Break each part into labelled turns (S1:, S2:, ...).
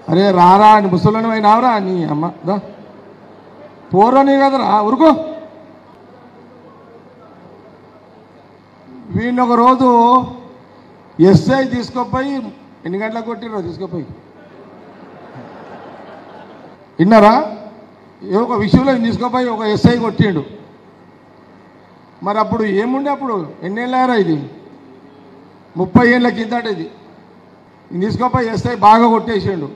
S1: అరే రారా అని ముసలిని అయినావురా నీ అమ్మ దా పోరని కదరా ఉరుకో వీడిని ఒక రోజు ఎస్ఐ తీసుకుపోయి ఎన్ని గంటలకు కొట్టిరో తీసుకుపోయి విన్నారా ఏ ఒక విషయంలో ఈయన తీసుకుపోయి ఒక ఎస్ఐ కొట్టిండు మరి అప్పుడు ఏముండే అప్పుడు ఎన్నేళ్ళారా ఇది ముప్పై ఏళ్ళ కిందట ఇది ఈయన తీసుకుపోయి ఎస్ఐ బాగా కొట్టేసిండు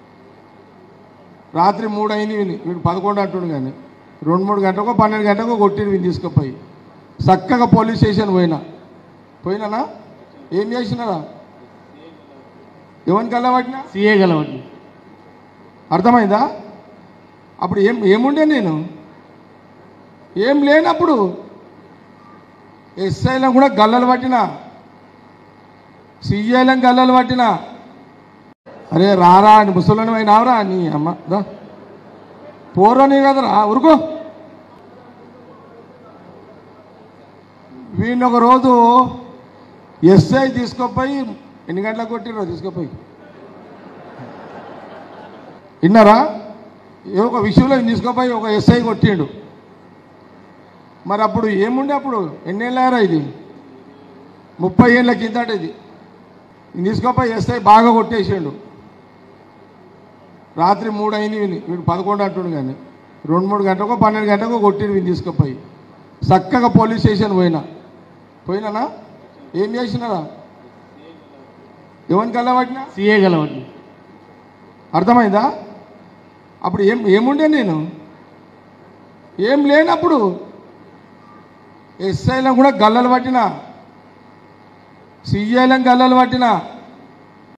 S1: రాత్రి మూడు అయింది వీని వీడు పదకొండు అంటుండు కానీ రెండు మూడు గంటలకు పన్నెండు గంటలకు కొట్టిండు వీని తీసుకుపోయి చక్కగా పోలీస్ స్టేషన్ పోయినా పోయినానా ఏం చేసినారా ఎవరికి వెళ్ళబట్టినా
S2: సీఏ గలవటి
S1: అర్థమైందా అప్పుడు ఏం ఏముండే నేను ఏం లేనప్పుడు ఎస్ఐలను కూడా గల్లలు పట్టిన సిఐలను గల్లలు పట్టిన అరే రారా అని ముసలిని అయినావురా నీ అమ్మ దా పోరని కదరా ఉరుకో వీడిని ఒక రోజు ఎస్ఐ తీసుకుపోయి ఎన్ని గంటలకు కొట్టిరో తీసుకుపోయి విన్నారా ఏ ఒక విషయంలో ఈయన తీసుకుపోయి ఒక ఎస్ఐ కొట్టిండు మరి అప్పుడు ఏముండే అప్పుడు ఎన్నేళ్ళారా ఇది ముప్పై ఏళ్ళ కిందట ఇది ఈయన తీసుకుపోయి ఎస్ఐ బాగా కొట్టేసిండు రాత్రి మూడు అయింది వీని వీడు పదకొండు అంటుండు కానీ రెండు మూడు గంటలకు పన్నెండు గంటలకు కొట్టిండు వీని తీసుకుపోయి చక్కగా పోలీస్ స్టేషన్ పోయినా పోయినానా ఏం చేసినారా ఎవరికి వెళ్ళబట్టినా
S2: సీఏ గలవటి
S1: అర్థమైందా అప్పుడు ఏం ఏముండే నేను ఏం లేనప్పుడు ఎస్ఐలను కూడా గల్లలు పట్టిన సిఐలను గల్లలు పట్టిన